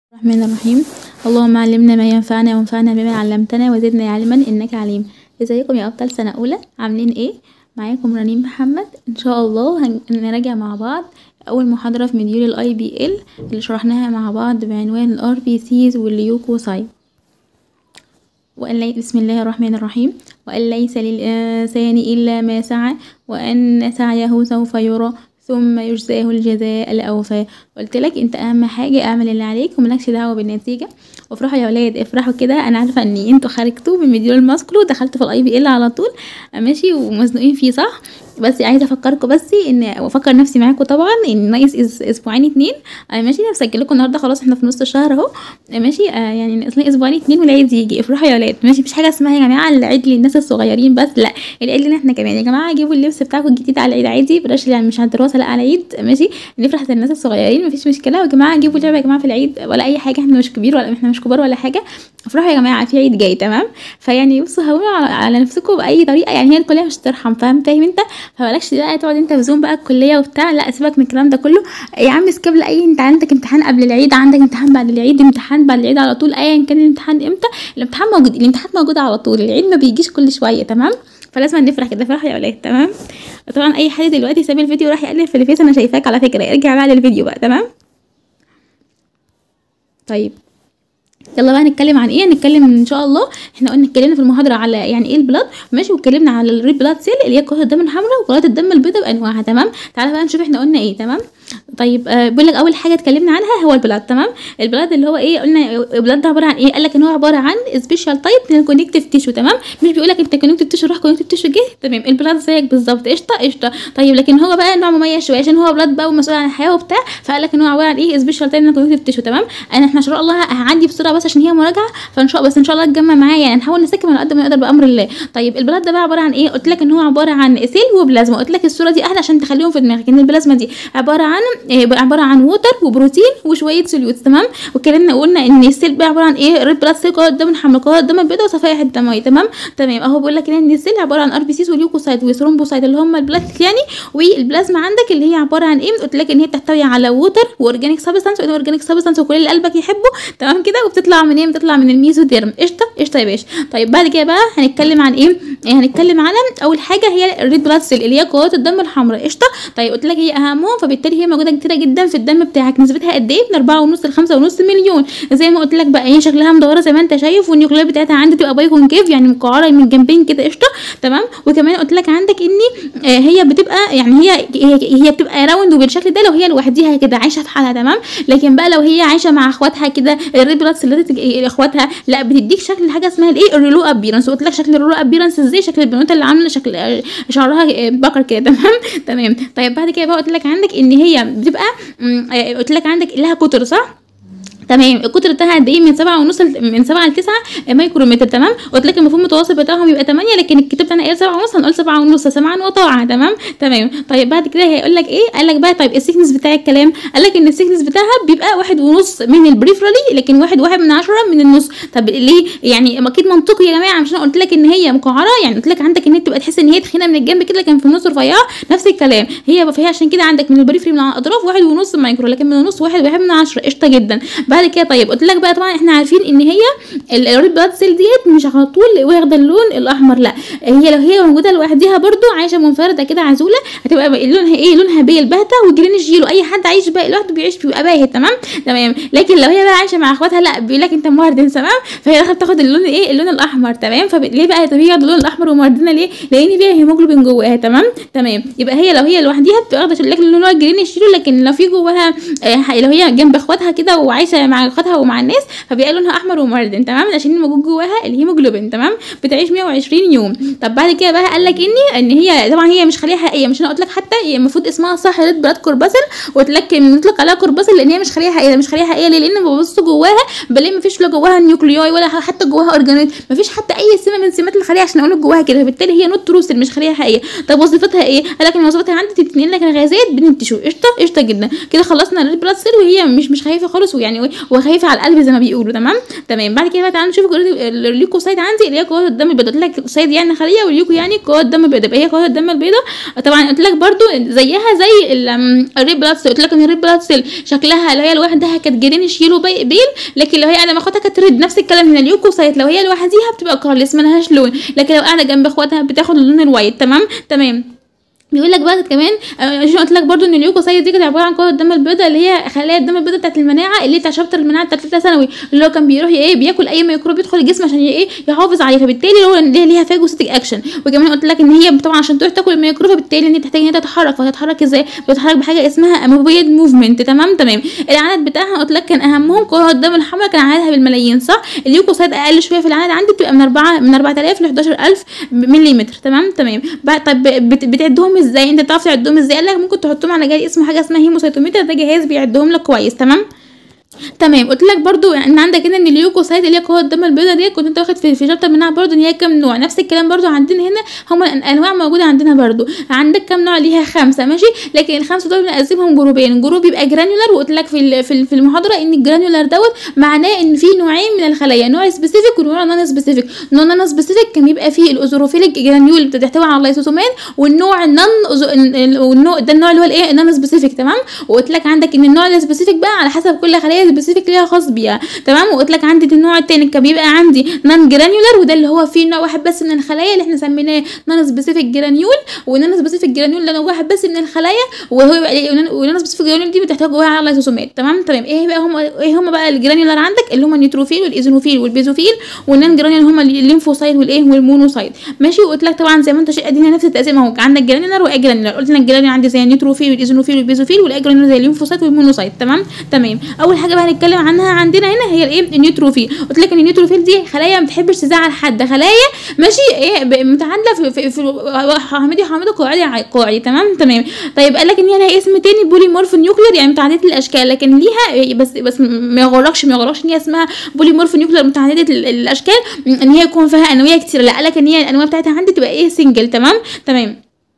الرحمن الرحيم اللهم علمنا ما ينفعنا وانفعنا بما علمتنا وزدنا علما انك عليم ازيكم يا ابطال سنه اولى عاملين ايه معاكم رنيم محمد ان شاء الله هنراجع مع بعض اول محاضره في مديول الاي بي ال اللي شرحناها مع بعض بعنوان الار بي سيز والليوكوسايت وأن لي... بسم الله الرحمن الرحيم وأن ليس للإنسان إلا ما سعى وأن سعيه سوف يرى ثم يجزاه الجزاء الأوفى قلت لك انت اهم حاجة اعمل اللي عليك وملكش دعوة بالنتيجة وافرحوا يا ولاد افرحوا كده انا عارفة ان انتوا خرجتوا من مديول الماسكلو دخلتوا في الاي بي ال على طول ماشي ومزنوقين فيه صح بس عايزه افكركم بس ان وافكر نفسي معاكم طبعا ان ناقص اسبوعين اتنين آه ماشي انا مسجل لكم النهارده خلاص احنا في نص الشهر اهو ماشي آه يعني ناقص اسبوعين اتنين والعيد يجي افرحوا يا ولاد ماشي مفيش حاجه اسمها يا جماعه العيد للناس الصغيرين بس لا العيد لنا احنا كمان يا جماعه جيبوا اللبس بتاعكم الجديد على العيد عادي بلاش يعني مش على الدراسه لا على العيد ماشي نفرح للناس الصغيرين مفيش مشكله يا جماعه جيبوا لعبه يا جماعه في العيد ولا اي حاجه احنا مش كبير ولا احنا مش كبار ولا حاجه افرحوا يا جماعه في عيد جاي تمام فيعني بصوا هونوا على, على نفسكم باي طريقه يعني هي الكليه مش ترحم فاهم فاهم انت فمالكش بقى تقعد انت في زوم بقى الكليه وبتاع لا سيبك من الكلام ده كله يا عم اسكب اي انت عندك امتحان قبل العيد عندك امتحان بعد العيد امتحان بعد العيد على طول ايا كان الامتحان امتى الامتحان موجود الامتحان موجود على طول العيد ما بيجيش كل شويه تمام فلازم نفرح كده فرح يا ولاد تمام طبعا اي حد دلوقتي ساب الفيديو وراح يقلب في الفيس انا شايفاك على فكره ارجع بقى للفيديو بقى تمام طيب يلا بقى نتكلم عن ايه هنتكلم ان شاء الله احنا قلنا اتكلمنا في المحاضره على يعني ايه البلاد ماشي واتكلمنا على الريد بلاد سيل اللي هي كرات الدم الحمراء وكرات الدم البيضاء بانواعها تمام تعالى بقى نشوف احنا قلنا ايه تمام طيب آه بيقول لك اول حاجه اتكلمنا عنها هو البلاد تمام البلاد اللي هو ايه قلنا البلاد ده عباره عن ايه قال لك ان هو عباره عن سبيشال تايب من الكونكتيف تيشو تمام مش بيقول لك انت كونكتيف تيشو راح كونكتيف تيشو جه تمام البلاد زيك بالظبط قشطه قشطه طيب لكن هو بقى نوع مميز شويه عشان هو بلاد بقى ومسؤول عن الحياه وبتاع فقال لك ان هو عباره عن ايه سبيشال تايب من الكونكتيف تيشو تمام انا احنا ان شاء الله هعدي بسرعه بس عشان هي مراجعه فان شاء بس ان شاء الله تجمع معايا يعني نحاول نسكن على قد ما نقدر بامر الله طيب البلاد ده بقى عباره عن ايه قلت لك ان هو عباره عن سيل وبلازما قلت لك الصوره دي احلى عشان تخليهم في دماغك ان البلازما دي عباره عن إيه عباره عن ووتر وبروتين وشويه سوليوتس تمام واتكلمنا قلنا ان السيل بقى عباره عن ايه ريد بلاد سيل كرات الدم الحمراء كرات الدم البيضاء وصفائح الدمويه تمام تمام اهو بيقول لك ان السيل عباره عن ار بي سيز وليوكوسايت وثرومبوسايت اللي هم البلاتلت يعني والبلازما عندك اللي هي عباره عن ايه قلت لك ان هي بتحتوي على ووتر واورجانيك سبستانس واورجانيك سبستانس وكل اللي قلبك يحبه تمام كده وبتطلع من ايه بتطلع من الميزوديرم قشطه قشطه يا باشا طيب بعد كده بقى هنتكلم عن ايه هنتكلم على اول حاجه هي الريد بلاد سيل اللي هي كرات الدم الحمراء قشطه طيب قلت لك هي اهمهم فبالتالي هي موجوده كتيره جدا في الدم بتاعك نسبتها قد ايه من أربعة ونص لخمسة ونص مليون زي ما قلت لك بقى هي شكلها مدوره زي ما انت شايف والنيوكلير بتاعتها عندي تبقى باي كونكيف يعني مقعره من الجنبين كده قشطه تمام وكمان قلت لك عندك ان آه هي بتبقى يعني هي هي بتبقى راوند وبالشكل ده لو هي لوحديها كده عايشه في حالها تمام لكن بقى لو هي عايشه مع اخواتها كده الريد بلاد سيل اخواتها لا بتديك شكل حاجه اسمها الايه الريلو ابيرنس قلت لك شكل الريلو ابيرنس ازاي شكل البنوته اللي عامله شكل شعرها بكر كده تمام تمام طيب بعد كده بقى قلت لك عندك ان هي بتبقى قلت لك عندك لها قطر صح تمام القطر بتاعها قد ايه من سبعة ونص من سبعة لتسعة مايكرومتر تمام قلت لك المفروض المتوسط بتاعهم يبقى تمانية لكن الكتاب بتاعنا قال سبعة ونص هنقول سبعة ونص سمعا وطاعة تمام تمام طيب بعد كده هيقول لك ايه قال لك بقى طيب السيكنس بتاع الكلام قال لك ان السيكنس بتاعها بيبقى واحد ونص من البريفرالي لكن واحد واحد من عشرة من النص طب ليه يعني اكيد منطقي يا جماعه مش انا قلت لك ان هي مقعره يعني قلت لك عندك ان انت تبقى تحس ان هي تخينه من الجنب كده لكن في النص رفيعه نفس الكلام هي فهي عشان كده عندك من البريفري من الاطراف واحد ونص مايكرو لكن من النص واحد واحد من عشرة قشطه جدا بعد كده طيب قلت لك بقى طبعا احنا عارفين ان هي الريد بلاد سيل ديت مش على طول واخده اللون الاحمر لا هي لو هي موجوده لوحدها برده عايشه منفرده كده عزوله هتبقى لونها ايه لونها بيل باهته وجرينش يلو اي حد عايش بقى لوحده بيعيش بيبقى باهت تمام تمام لكن لو هي بقى عايشه مع اخواتها لا بيقول لك انت مهردن تمام فهي داخله تاخد اللون ايه اللون الاحمر تمام فليه بقى طب هي اللون الاحمر ومهردنه ليه لان فيها هيموجلوبين جواها تمام تمام يبقى هي لو هي لوحدها بتبقى واخده لك اللون الجرينش يلو لكن لو في جواها آه لو هي جنب اخواتها كده وعايشه مع اخواتها ومع الناس فبيبقى لونها احمر ومردن تمام عشان موجود جواها الهيموجلوبين تمام بتعيش 120 يوم طب بعد كده بقى قال لك اني ان هي طبعا هي مش خليه حقيقيه مش انا قلت لك حتى هي المفروض اسمها صح ريد بلاد كورباسل قلت لك بنطلق عليها كورباسل لان هي مش خليه حقيقيه مش خليه حقيقيه ليه لان ببص جواها بلاقي مفيش لا جواها نيوكلياي ولا حتى جواها اورجانيت مفيش حتى اي سمه من سمات الخليه عشان اقول جواها كده فبالتالي هي نوت تروسل مش خليه حقيقيه طب وظيفتها ايه قال لك ان وظيفتها عندي تتنقل لك الغازات بين التشو قشطه قشطه جدا كده خلصنا الريد بلاد سيل وهي مش مش خايفه خالص ويعني وخايفه على القلب زي ما بيقولوا تمام تمام بعد كده بقى تعالوا نشوف الليوكوسايت عندي اللي هي قوات الدم البيضاء قلت لك سايد يعني خليه والليوكو يعني قوات الدم البيضاء يبقى هي قوات الدم البيضاء طبعا قلت لك برده زيها زي الريد بلاد سيل قلت لك ان الريد بلاد سيل شكلها لو هي لوحدها كانت جرينش يلو بيل لكن لو هي قاعده مع اخواتها كانت ريد نفس الكلام هنا اليوكوسايت لو هي لوحديها بتبقى كارلس ملهاش لون لكن لو قاعده جنب اخواتها بتاخد اللون الوايت تمام تمام بيقول لك بقى كمان عشان قلت لك برضو ان اليوكوسايت دي كانت عباره عن قوه الدم البيضاء اللي هي خلايا الدم البيضاء بتاعت المناعه اللي بتاع شابتر المناعه بتاعت ثالثه ثانوي اللي هو كان بيروح ايه بياكل اي ميكروب يدخل الجسم عشان ايه يحافظ عليه فبالتالي هو اللي ليها فاجوسيتك اكشن وكمان قلت لك ان هي طبعا عشان تروح تاكل الميكروب فبالتالي ان هي تحتاج ان هي تتحرك فهتتحرك ازاي بتتحرك بحاجه اسمها اموبيد موفمنت تمام تمام العدد بتاعها قلت لك كان اهمهم قوه الدم الحمراء كان عددها بالملايين صح اليوكوسايت اقل شويه في العدد عندي بتبقى من 4 من 4000 ل 11000 ملم تمام تمام طب بتعدهم ازاي انت تعرف تعدهم ازاي قال لك ممكن تحطهم على جهاز اسمه حاجه اسمها هيموسيتوميتر ده جهاز بيعدهم لك كويس تمام تمام قلت لك برضو ان عندك هنا ان اليوكوسايت اللي هي قوه الدم البيضاء دي كنت انت واخد في في شابتر منها برضو ان هي كام نوع نفس الكلام برضو عندنا هنا هم الانواع موجوده عندنا برضو عندك كام نوع ليها خمسه ماشي لكن الخمسه دول بنقسمهم جروبين جروب يبقى جرانيولار وقلت لك في في المحاضره ان الجرانيولار دوت معناه ان في نوعين من الخلايا نوع سبيسيفيك ونوع نون سبيسيفيك نوع نون سبيسيفيك كان بيبقى فيه الاوزوروفيليك جرانيول بتحتوي على اللايسوسومات والنوع النون والنوع ده النوع اللي هو الايه النون سبيسيفيك تمام وقلت لك عندك ان النوع السبيسيفيك بقى على حسب كل خليه سبيسيفيك ليها خاص بيها تمام وقلت لك عندي النوع التاني كان بيبقى عندي نون جرانيولار وده اللي هو فيه نوع واحد بس من الخلايا اللي احنا سميناه نون سبيسيفيك جرانيول ونون سبيسيفيك جرانيول ده نوع واحد بس من الخلايا وهو ونون سبيسيفيك جرانيول دي بتحتاج جواها على لايسوسومات تمام تمام ايه بقى هم ايه هم بقى الجرانيولار عندك اللي هم النيوتروفيل والايزونوفيل والبيزوفيل والنون جرانيول هم الليمفوسايت والايه والمونوسايت ماشي وقلت لك طبعا زي ما انت ادينا نفس التقسيم اهو عندك جرانيولار واجرانيولار قلت لك الجرانيولار عندي زي النيوتروفيل والايزونوفيل والبيزوفيل والاجرانيولار زي الليمفوسايت والمونوسايت تمام تمام اول حاجه بقى هنتكلم عنها عندنا هنا هي الايه النيوتروفيل قلت لك ان النيوتروفيل دي خلايا ما بتحبش تزعل حد خلايا ماشي ايه متعادله في في, في حامضي حامضي قاعدي قاعدي تمام تمام طيب قال لك ان هي لها اسم تاني بوليمورف نيوكلير يعني متعدده الاشكال لكن ليها بس بس ما يغرقش ما يغرقش ان هي اسمها بوليمورف نيوكلير متعدده الاشكال ان هي يكون فيها انويه كتير لا قال لك ان هي الانواع بتاعتها عندي تبقى ايه سنجل تمام تمام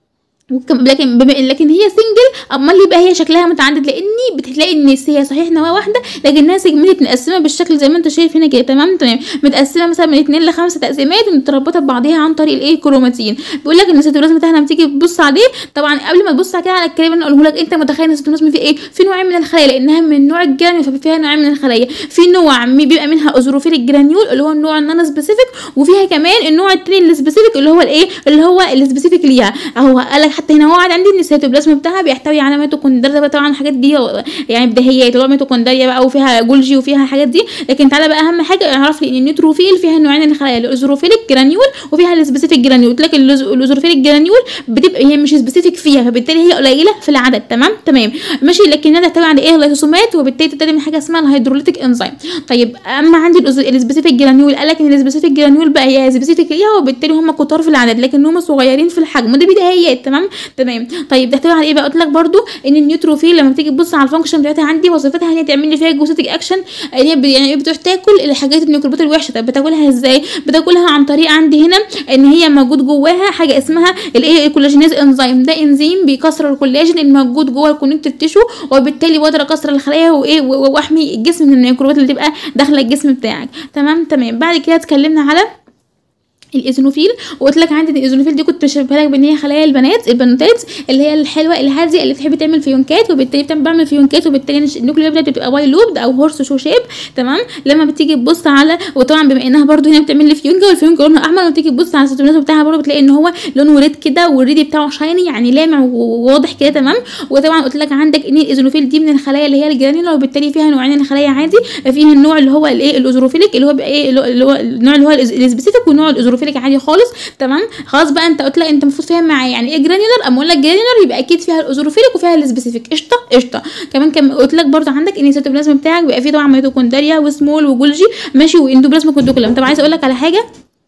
لكن بما لكن هي سنجل امال يبقى هي شكلها متعدد لاني بتلاقي ان هي صحيح نواه واحده لكنها سيجمنت متقسمه بالشكل زي ما انت شايف هنا كده تمام تمام متقسمه مثلا من اتنين لخمسه تقسيمات متربطه ببعضها عن طريق الايه كروماتين بيقول لك ان السيتوبلازم بتاعنا لما تيجي تبص عليه طبعا قبل ما تبص كده على الكلام اللي اقوله لك انت متخيل ان السيتوبلازم فيه ايه في نوعين من الخلايا لانها من نوع الجرانيول ففيها نوعين من الخلايا في نوع بيبقى منها اوزوروفيل الجرانيول اللي هو النوع النون سبيسيفيك وفيها كمان النوع الثاني السبيسيفيك اللي هو الايه اللي هو السبيسيفيك ليها اهو قال لك حتى هنا هو قاعد عندي ان السيتوبلازم بتاعها بيحتوي على ميتوكوندريا طبعا الحاجات دي يعني بديهيات اللي هو ميتوكوندريا بقى وفيها جولجي وفيها الحاجات دي لكن تعالى بقى اهم حاجه اعرف لي ان النيوتروفيل فيها نوعين من الخلايا الاوزوروفيليك جرانيول وفيها السبيسيفيك جرانيول قلت لك الاوزوروفيليك جرانيول بتبقى هي مش سبيسيفيك فيها فبالتالي هي قليله في العدد تمام تمام ماشي لكن ده تحتوي على ايه اللايسوسومات وبالتالي تبتدي من حاجه اسمها الهيدروليتيك انزيم طيب اما عندي السبيسيفيك جرانيول قال لك ان السبيسيفيك جرانيول بقى هي سبيسيفيك ليها وبالتالي هم كتار في العدد لكن هم صغيرين في الحجم وده بديهيات تمام تمام طيب تحتوي على ايه بقى قلت لك برضو ان النيوتروفيل لما تيجي تبص على الفانكشن بتاعتها عندي وظيفتها ان هي تعمل لي فيها جوسيتك اكشن هي يعني بتروح تاكل الحاجات الميكروبات الوحشه طب بتاكلها ازاي بتاكلها عن طريق عندي هنا ان هي موجود جواها حاجه اسمها الايه الكولاجينيز انزيم ده انزيم بيكسر الكولاجين الموجود جوه الكونكتيف تيشو وبالتالي بقدر اكسر الخلايا وايه واحمي الجسم من الميكروبات اللي تبقى داخله الجسم بتاعك تمام تمام بعد كده اتكلمنا على الايزونوفيل وقلت لك عندي الايزونوفيل دي كنت بشبهها لك بان هي خلايا البنات البنوتات اللي هي الحلوه الهاديه اللي بتحب تعمل فيونكات وبالتالي بتعمل بعمل فيونكات وبالتالي النيوكلير بتاعتها بتبقى واي لوبد او هورس شو شيب تمام لما بتيجي تبص على وطبعا بما انها برده هنا بتعمل لي فيونكه والفيونكه لونها احمر لما تيجي تبص على السيتوبلازم بتاعها برده بتلاقي ان هو لونه ريد كده والريدي بتاعه شايني يعني لامع وواضح كده تمام وطبعا قلت لك عندك ان الايزونوفيل دي من الخلايا اللي هي الجرانيولا وبالتالي فيها نوعين من الخلايا عادي فيها النوع اللي هو الايه الاوزوروفيليك اللي هو بقى ايه اللي هو النوع اللي هو السبيسيفيك والنوع الاوزوروفيليك عادي خالص تمام خلاص بقى انت قلت لك انت المفروض فاهم معايا يعني ايه جرانيولار اما اقول لك جرانيولار يبقى اكيد فيها الاوزوروفيليك وفيها السبيسيفيك قشطه قشطه كمان كم قلت لك برده عندك ان السيتوبلازم بتاعك بيبقى فيه طبعا ميتوكوندريا وسمول وجولجي ماشي واندوبلازم كوندوكولم طب عايز اقول لك على حاجه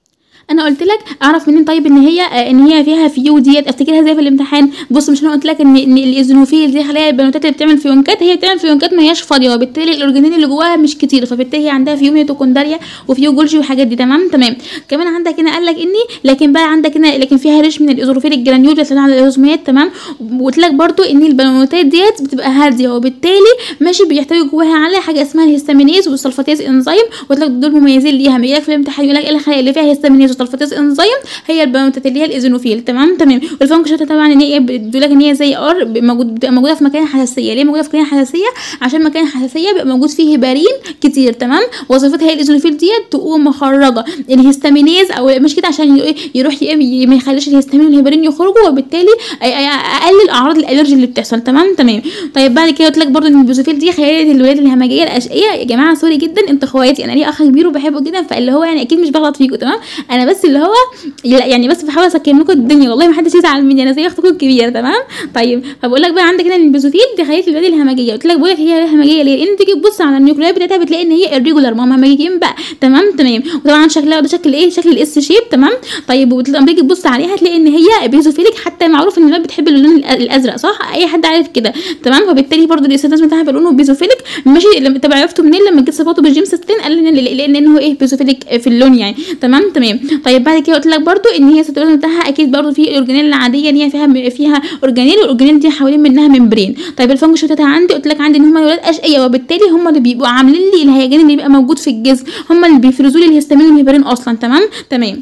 انا قلت لك اعرف منين طيب ان هي آه، ان هي فيها فيو ديت افتكرها زي في الامتحان بص مش انا قلت لك ان ان الايزونوفيل دي خلايا البنوتات اللي بتعمل فيونكات هي بتعمل فيونكات ما هياش فاضيه وبالتالي الاورجانيل اللي جواها مش كتير فبالتالي هي عندها فيو ميتوكوندريا وفيو جولجي والحاجات دي تمام تمام كمان عندك هنا قال لك اني لكن بقى عندك هنا لكن فيها ريش من الايزوروفيل الجرانيول بتاعت على الاوزمات تمام وقلت لك برضو ان البنوتات ديت بتبقى هاديه وبالتالي ماشي بيحتوي جواها على حاجه اسمها الهستامينيز والسلفاتيز انزيم وقلت لك دول مميزين ليها بيجي لك في الامتحان يقول لك ايه الخلايا اللي فيها هستامينيز وسلفاتيز انزيم هي البنوتات اللي هي الايزونوفيل تمام تمام والفانكشن طبعا ان هي بتقول لك ان هي زي ار موجود بتبقى موجوده في مكان حساسيه ليه موجوده في مكان حساسيه عشان مكان حساسيه بيبقى موجود فيه هيبارين كتير تمام وظيفتها هي الايزونوفيل ديت تقوم مخرجه الهستامينيز او مش كده عشان ي- يروح ي- ما يخليش الهستامين والهيبارين يخرجوا وبالتالي أي- أي- اقلل اعراض الالرجي اللي بتحصل تمام تمام طيب بعد كده قلت لك برضو ان البيزوفيل دي خلايا الولاد الهمجيه الاشقيه يا جماعه سوري جدا انتوا اخواتي انا ليا اخ كبير وبحبه جدا فاللي هو يعني اكيد مش بغلط فيكم تمام انا بس اللي هو لا يعني بس بحاول اسكن لكم الدنيا والله ما حدش يزعل مني انا زي اختكم الكبيره تمام طيب فبقول لك بقى عندك هنا البيزوفيل دي خلايا الولاد الهمجيه قلت لك بقول لك هي همجيه ليه لان تيجي تبص على النيوكليات بتاعتها بتلاقي ان هي الريجولار ما هم همجيين بقى تمام تمام وطبعا شكلها ده شكل ايه شكل الاس شيب تمام طيب ولما تيجي تبص عليها تلاقي ان هي بيزوفيليك حتى معروف ان الولاد بتحب اللون الأ- الازرق صح اي حد عارف كده تمام فبالتالي برضو الاستخدام بتاعها بيقولوا انه بيزوفيليك ماشي لما طب عرفتوا منين لما جيت صفاته بالجيمس ستين قال لنا لان انه ايه بيزوفيليك في اللون يعني تمام تمام طيب بعد كده قلت لك برضو ان هي السيتوبلازم بتاعها اكيد برضو في الاورجانيل العاديه ان هي فيها فيها اورجانيل والاورجانيل دي حوالين منها ممبرين طيب الفانكشن بتاعتها عندي قلت لك عندي ان هم ولاد اشقيه وبالتالي هم اللي بيبقوا عاملين لي الهيجان اللي بيبقى موجود في الجسم هم اللي بيفرزوا لي الهستامين والهيبرين اصلا تمام تمام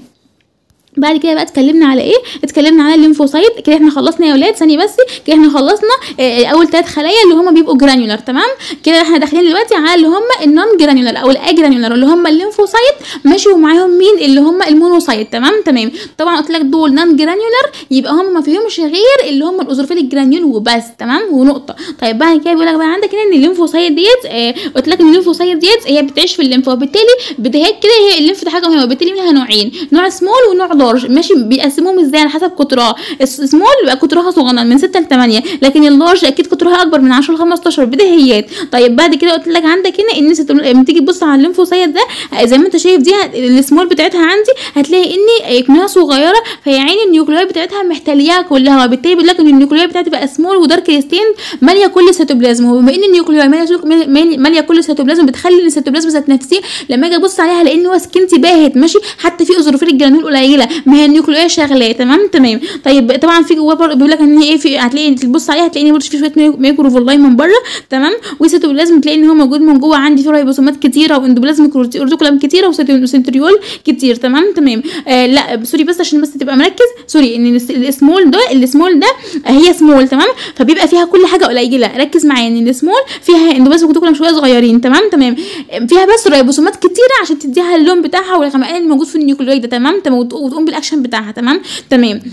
بعد كده بقى اتكلمنا على ايه اتكلمنا على الليمفوسايت كده احنا خلصنا يا اولاد ثانيه بس كده احنا خلصنا اه اول ثلاث خلايا اللي هم بيبقوا جرانيولار تمام كده احنا داخلين دلوقتي على اللي هم النون جرانيولار او الاجرانيولار اللي هم الليمفوسايت ماشي ومعاهم مين اللي هم المونوسايت تمام تمام طبعا قلت لك دول نون جرانيولار يبقى هم ما فيهمش غير اللي هم الاوزوفيل الجرانيول وبس تمام ونقطه طيب بعد كده بيقول لك بقى عندك هنا ان الليمفوسايت ديت اه قلت لك ان الليمفوسايت ديت هي بتعيش في الليمف وبالتالي بتهيك كده هي الليمف ده حاجه مهمه وبالتالي منها نوعين نوع سمول ونوع لارج ماشي بيقسموهم ازاي على حسب قطرها السمول بيبقى قطرها صغنن من 6 ل 8 لكن اللارج اكيد قطرها اكبر من 10 ل 15 بديهيات طيب بعد كده قلت لك عندك هنا ان ست- لما تيجي تبص على الليمفوسايت ده زي ما انت شايف دي السمول بتاعتها عندي هتلاقي ان كميه صغيره فهي عين النيوكليات بتاعتها محتلياها كلها وبالتالي بيقول لك ان النيوكليات بتاعتها تبقى سمول ودارك ستين ماليه كل السيتوبلازم وبما ان النيوكليات ماليه مالية- ماليه كل السيتوبلازم بتخلي السيتوبلازم ذات نفسه لما اجي ابص عليها لان هو سكنتي باهت ماشي حتى في اوزوروفيل الجرانول قليله ما هي النيوكليات شغاله تمام تمام طيب طبعا في جواه برضه بيقول لك ان هي ايه في هتلاقي تبص عليها هتلاقي برضه في شويه ميكرو- ميكروفولاي من بره تمام والسيتوبلازم تلاقي ان هو موجود من جوه عندي فيه رايبوسومات كتيره واندوبلازم اورتيكولام كتيره وسنت- وسنتريول كتير تمام تمام آه لا سوري بس عشان بس تبقى مركز سوري ان الس- السمول ده السمول ده آه، هي سمول تمام فبيبقى فيها كل حاجه قليله ركز معايا ان السمول فيها اندوبلازم اورتيكولام شويه صغيرين تمام تمام آه، فيها بس رايبوسومات كتيره عشان تديها اللون بتاعها والغمقان اللي موجود في النيوكليويد ده تمام تمام وت- وتقوم بالاكشن بتاعها تمام تمام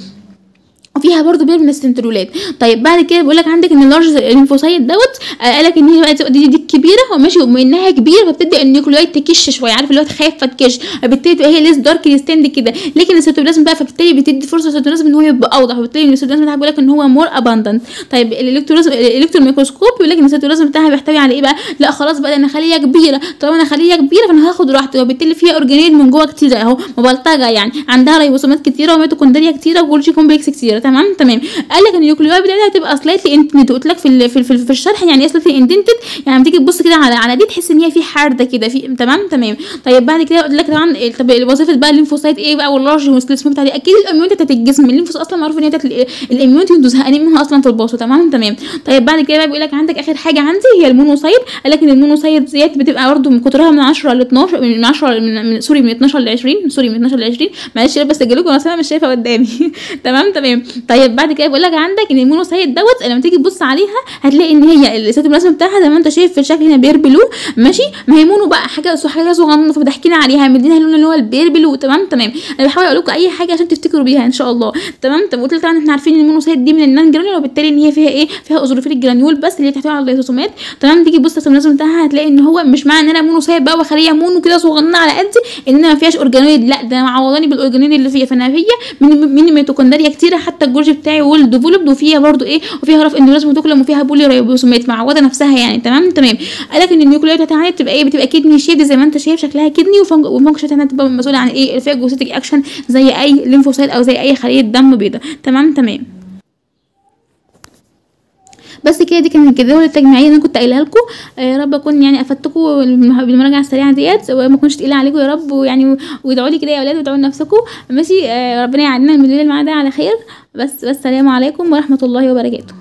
وفيها برضه بير من السنترولات طيب بعد كده بيقول لك عندك ان اللارج الليمفوسايت دوت آه، قال لك ان هي بقى دي, دي الكبيره وماشي وبما انها كبيره فبتبدا النيوكليويد تكش شويه عارف اللي هو تخاف فتكش فبالتالي تبقى هي ليس دارك ستاند كده لكن السيتوبلازم بقى فبالتالي بتدي فرصه للسيتوبلازم ان هو يبقى اوضح وبالتالي السيتوبلازم بتاعها بيقول لك ان هو مور اباندنت طيب الالكترولازم الالكترون ميكروسكوب بيقول لك ان السيتوبلازم بتاعها بيحتوي على ايه بقى لا خلاص بقى ده انا خليه كبيره طالما انا خليه كبيره فانا هاخد راحتي وبالتالي فيها اورجانيل من جوه كتير اهو مبلطجه يعني عندها ريبوسومات كتيره وميتوكوندريا كتيره وجولجي كومبلكس كتيره تمام تمام قال لك ان النيوكليويد بتاعتها هتبقى سلايتلي انتنت قلت لك في ال- في, في, في الشرح يعني ايه سلايتلي انتنتد يعني لما تيجي تبص كده على على دي تحس ان هي في حرده كده في تمام تمام طيب بعد كده قلت لك طبعا طب وظيفه بقى الليمفوسايت ايه بقى واللارج والسليسموم بتاع دي اكيد الاميونيتي بتاعت الجسم الليمفوس اصلا معروف ان هي بتاعت ال- الاميونيتي انتوا زهقانين منها اصلا في الباص تمام تمام طيب بعد كده بقى بيقول لك عندك اخر حاجه عندي هي المونوسايت قال لك ان المونوسايت ديت بتبقى برضه من قطرها من 10 ل 12 من 10 من, من سوري من 12 ل 20 سوري من 12 ل 20 معلش يا بس اجيلكم انا مش شايفه قدامي تمام تمام طيب بعد كده بيقول لك عندك ان المونوسايت دوت لما تيجي تبص عليها هتلاقي ان هي السيتوبلازم بتاعها زي ما انت شايف في الشكل هنا بير بلو ماشي ما هي مونو بقى حاجه حاجه صغننه فضحكينا عليها مدينها اللون اللي هو البير بلو تمام تمام انا بحاول اقول لكم اي حاجه عشان تفتكروا بيها ان شاء الله تمام طب قلت لك طبعا احنا عارفين ان المونوسايت دي من النان جرانيول وبالتالي ان هي فيها ايه فيها اوزوروفيل الجرانيول بس اللي هي بتحتوي على اللايسوسومات تمام تيجي تبص على السيتوبلازم بتاعها هتلاقي ان هو مش معنى ان انا مونوسايت بقى وخليه مونو كده صغننه على قدي ان انا ما فيهاش اورجانويد لا ده معوضاني بالاورجانويد اللي فيها فانا هي من من ميتوكوندريا كتيره حتى حتى الجورج بتاعي ويل ديفلوبد وفيها برضو ايه وفيها رف اندولازم وتوكلم وفيها بولي ريبوسومات معوده نفسها يعني تمام تمام قال لك ان النيوكليات بتاعتها بتبقى ايه بتبقى كدني شيب زي ما انت شايف شكلها كدني وفانكشن بتاعتها بتبقى مسؤوله عن ايه الفاجوسيتك اكشن زي اي ليمفوسايت او زي اي خليه دم بيضاء تمام تمام بس كده دي كانت الجداول التجميعيه اللي انا كنت قايلها لكم يا رب اكون يعني افدتكم بالمراجعه السريعه ديت وما اكونش تقيله عليكم يا رب ويعني وادعوا لي كده يا اولاد وادعوا لنفسكم ماشي آه ربنا يعدينا المديول اللي معانا ده على خير بس بس السلام عليكم ورحمه الله وبركاته